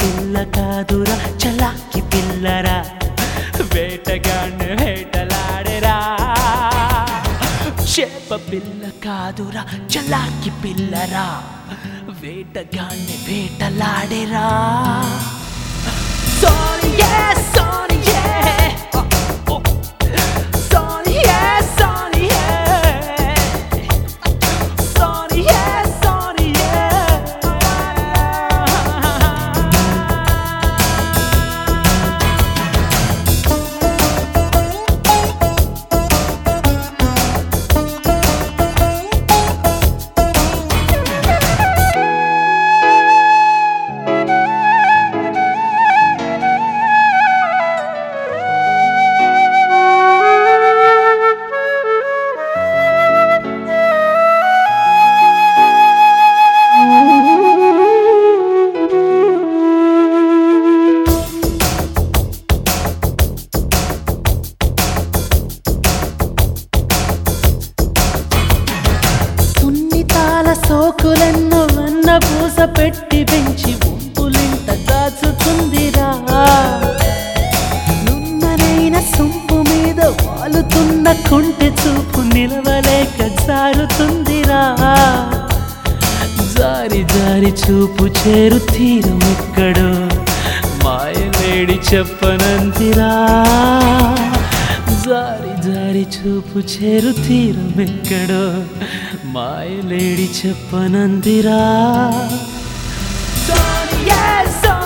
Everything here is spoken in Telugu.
పిల్ల కాదురా చలాకి పిల్లరా వేటగాన్ని వేటలాడేరా చేప పిల్ల కాదురా చలాకి పిల్లరా వేటగాన్ని వేటలాడేరా Sorry, yeah, sorry, yeah. Oh, oh. Sorry, yeah, sorry, yeah. Sorry, yeah, sorry, yeah. సున్నితాల సోకులెన్నో వన్న పూస పెట్టి పెంచి ఉంపులింట దాచుతుందిరా నున్ననైన సొంపు మీద వాలుతున్న కొంటె చూపు నిలవలేక జారుతుందిరా జారి జారి చూపు చేరు తీరం ఎక్కడో మాయలేడి చెప్పనందిరా జారి జారి చూపు చేరు తీరం ఎక్కడో మాయలేడి చెప్పనందిరా Sorry, yeah, sorry.